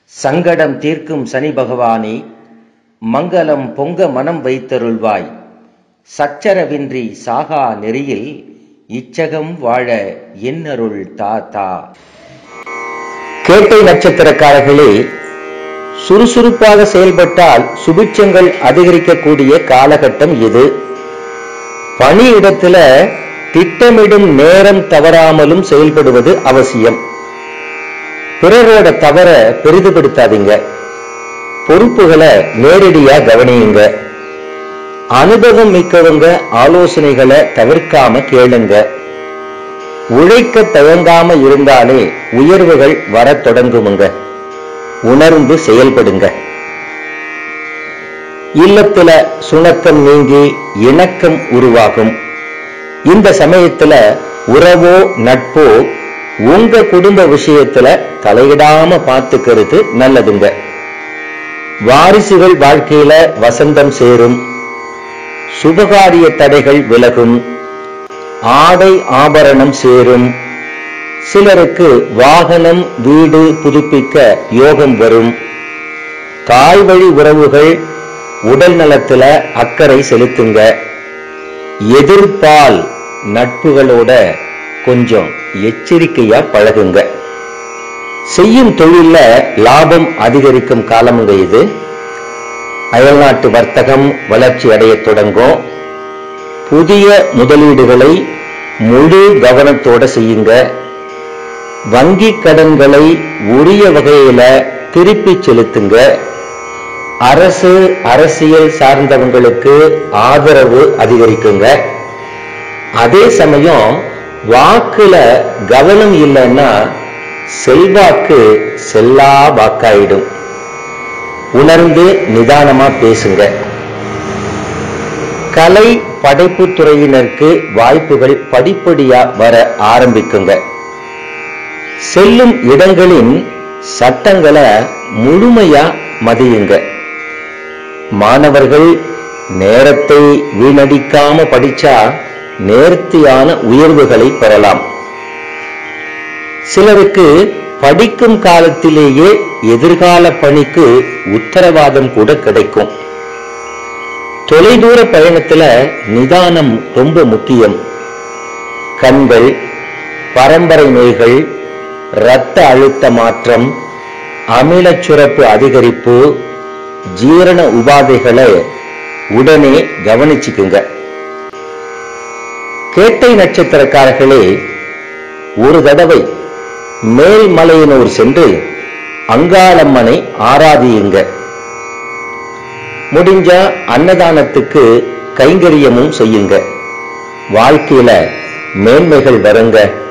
சங்கடம் தீர்க்கும் சனி பகவானே மங்களம் பொங்க மனம் வைத்தருள்வாய் சச்சரவின்றி சாகா நெறியில் இச்சகம் வாழ என்னருள் தாத்தா கேட்டை நட்சத்திரக்காரர்களே சுறுசுறுப்பாக செயல்பட்டால் சுபிட்சங்கள் அதிகரிக்கக்கூடிய காலகட்டம் இது பணியிடத்துல திட்டமிடும் நேரம் தவறாமலும் செயல்படுவது அவசியம் பிறரோட தவற பெரிதுபடுத்தாதீங்க பொறுப்புகளை நேரடியா கவனியுங்க அனுபவம் மிக்கவங்க ஆலோசனைகளை தவிர்க்காம கேளுங்க உழைக்க தயங்காம இருந்தாலே உயர்வுகள் வரத் தொடங்குமுங்க உணர்ந்து செயல்படுங்க இல்லத்துல சுணக்கம் நீங்கி இணக்கம் உருவாகும் இந்த சமயத்துல உறவோ நட்போ உங்க குடும்ப விஷயத்துல தலையிடாம பார்த்துக்கிறது நல்லதுங்க வாரிசுகள் வாழ்க்கையில வசந்தம் சேரும் சுபகாரிய தடைகள் விலகும் ஆடை ஆபரணம் சேரும் சிலருக்கு வாகனம் வீடு புதுப்பிக்க யோகம் வரும் தாய் வழி உறவுகள் உடல் நலத்துல அக்கறை செலுத்துங்க எதிர்ப்பால் நட்புகளோட கொஞ்சம் எச்சரிக்கையா பழகுங்க செய்யும் தொழில்ல லாபம் அதிகரிக்கும் காலமுங்க இது அயல்நாட்டு வர்த்தகம் வளர்ச்சி அடைய தொடங்கும் புதிய முதலீடுகளை முழு கவனத்தோட செய்யுங்க வங்கி கடன்களை உரிய வகையில திருப்பி செலுத்துங்க அரசு அரசியல் சார்ந்தவங்களுக்கு ஆதரவு அதிகரிக்குங்க அதே சமயம் வாக்குல கவனம் இல்லைன்னா செல்வாக்கு செல்லா வாக்காயிடும் உணர்ந்து நிதானமா பேசுங்க கலை படைப்பு துறையினருக்கு வாய்ப்புகள் படிப்படியா வர ஆரம்பிக்குங்க செல்லும் இடங்களின் சட்டங்களை முழுமையா மதியுங்க மாணவர்கள் நேரத்தை வீணடிக்காம படிச்சா நேர்த்தியான உயர்வுகளை பெறலாம் சிலருக்கு படிக்கும் காலத்திலேயே எதிர்கால பணிக்கு உத்தரவாதம் கூட கிடைக்கும் தொலைதூர பயணத்துல நிதானம் ரொம்ப முக்கியம் கண்கள் பரம்பரை நோய்கள் இரத்த அழுத்த மாற்றம் அமிலச் சுரப்பு அதிகரிப்பு ஜீரண உபாதைகளை உடனே கவனிச்சுக்குங்க கேட்டை நட்சத்திரக்காரர்களே ஒரு தடவை மேல்மலையனூர் சென்று அங்காளம்மனை ஆராதியுங்க முடிஞ்சா அன்னதானத்துக்கு கைங்கரியமும் செய்யுங்க வாழ்க்கையில மேன்மைகள் வருங்க